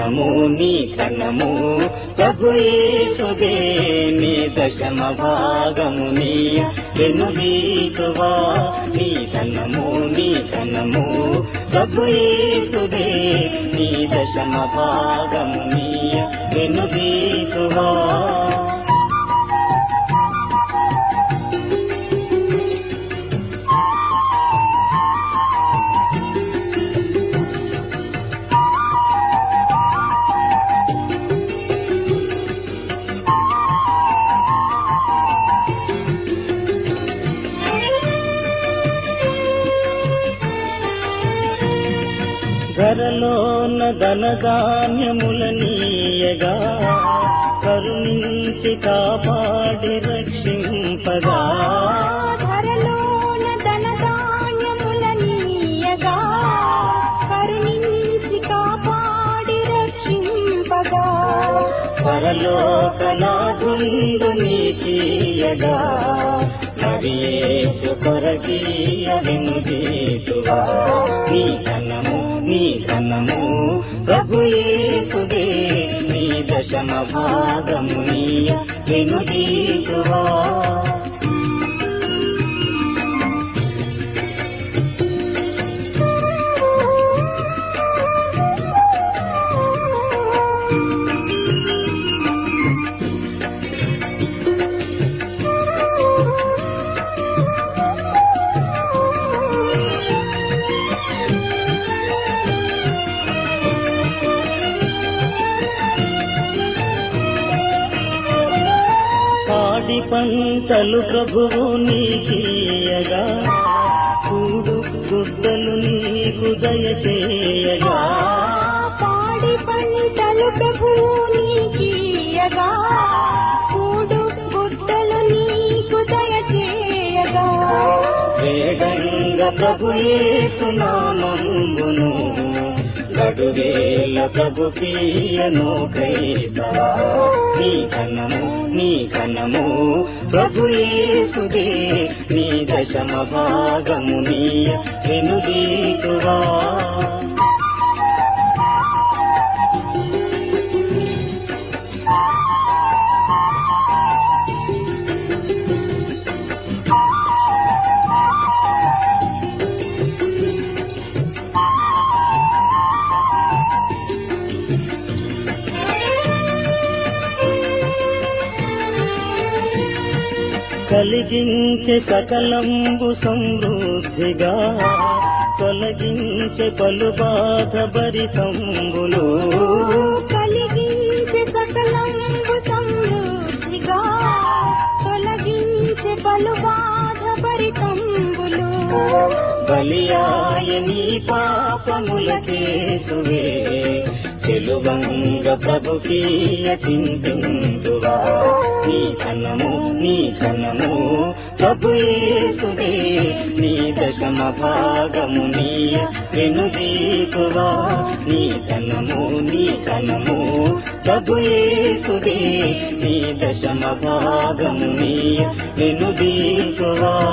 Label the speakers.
Speaker 1: ధనము నీ ధనము ప్రభుయేసుదే నీ దశమ భాగము నీయ వెనుదీతువా నీ ధనము నీ ధనము ప్రభుయేసుదే నీ దశమ భాగము నీయ వెనుదీతువా ధరలోన ధనధాన్యములనీయగా కరుణించి కాపాడి రక్షింపగా
Speaker 2: ధరలోన ధనధాన్యములనీయగా కరుణించి కాపాడి రక్షింపగా
Speaker 1: పరలోకనాథుండు నీకీయగా మరియేసు కొరకీయ వినుదీతువా నీ ధనము నీ ధనము ప్రభుయేసుదే నీ దశమ భాగము నీయ వినుదీతువా పాడి పంటలు ప్రభువు నీకీయగా కూడు గుడ్డలు నీకు దయచేయగా
Speaker 2: పాడి పంటలు ప్రభువు నీకీయగా కూడు గుడ్డలు నీకు దయచేయగా
Speaker 1: వేగంగా ప్రభుయేసునామంబును గడువేల ప్రభు కీయను క్రైస్తవా నీ ఘనము నీ ఘనము ప్రభుయేసుదే నీ దశమ భాగము నీయ వినుదీతువా కలిగించే సకలంబు సమృద్ధిగా తొలగించే పలు బాధ భరితంబులు
Speaker 2: కలిగించే సకలంబు సమృద్ధిగా తొలగించే పలు బాధ పరితంబులు
Speaker 1: బలియాయ నీ పాపముల కేసువే చెలువంగ ప్రభుకీయ చింతిందువా నీ ధనము నీ ధనము ప్రభుయేసుదే నీ దశమ భాగము నీయ వెనుదీతువా నీ ధనము నీ ధనము ప్రభుయేసుదే నీ దశమ భాగము నీయ వెనుదీతువా